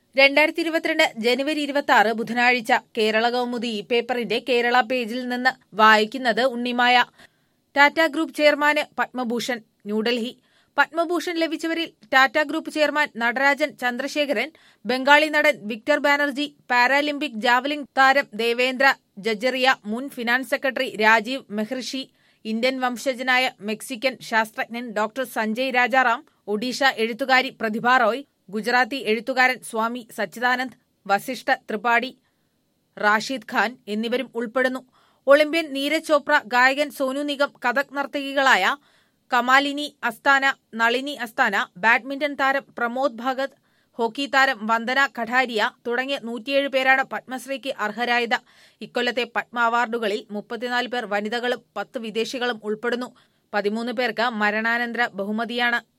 രണ്ടായിരത്തി ഇരുപത്തിരണ്ട് ജനുവരി ഇരുപത്തി ആറ് ബുധനാഴ്ച കേരള കൗമുദി ഈ പേപ്പറിന്റെ കേരള പേജിൽ നിന്ന് വായിക്കുന്നത് ഉണ്ണിമായ ടാറ്റ ഗ്രൂപ്പ് ചെയർമാന് പത്മഭൂഷൺ ന്യൂഡൽഹി പത്മഭൂഷൺ ലഭിച്ചവരിൽ ടാറ്റ ഗ്രൂപ്പ് ചെയർമാൻ നടരാജൻ ചന്ദ്രശേഖരൻ ബംഗാളി നടൻ വിക്ടർ ബാനർജി പാരാലിമ്പിക് ജാവലിംഗ് താരം ദേവേന്ദ്ര ജജറിയ മുൻ finance secretary Rajiv Mehrishi Indian വംശജനായ മെക്സിക്കൻ ശാസ്ത്രജ്ഞൻ ഡോക്ടർ സഞ്ജയ് രാജാറാം ഒഡീഷ എഴുത്തുകാരി പ്രതിഭ റോയ് ഗുജറാത്തി എഴുത്തുകാരൻ സ്വാമി സച്ചിദാനന്ദ് വസിഷ്ഠ ത്രിപാഠി റാഷിദ് ഖാൻ എന്നിവരും ഉൾപ്പെടുന്നു ഒളിമ്പ്യൻ നീരജ് ചോപ്ര ഗായകൻ സോനു നിഗം കഥക് നർത്തകികളായ കമാലിനി അസ്താന നളിനി അസ്താന ബാഡ്മിന്റൺ താരം പ്രമോദ് ഭഗത് ഹോക്കി താരം വന്ദന കഠാരിയ തുടങ്ങിയ നൂറ്റിയേഴ് പേരാണ് പത്മശ്രീക്ക് അർഹരായത് ഇക്കൊല്ലത്തെ പത്മ അവാർഡുകളിൽ മുപ്പത്തിനാല് പേർ വനിതകളും പത്ത് വിദേശികളും ഉൾപ്പെടുന്നു പതിമൂന്ന് പേർക്ക് മരണാനന്തര ബഹുമതിയാണ്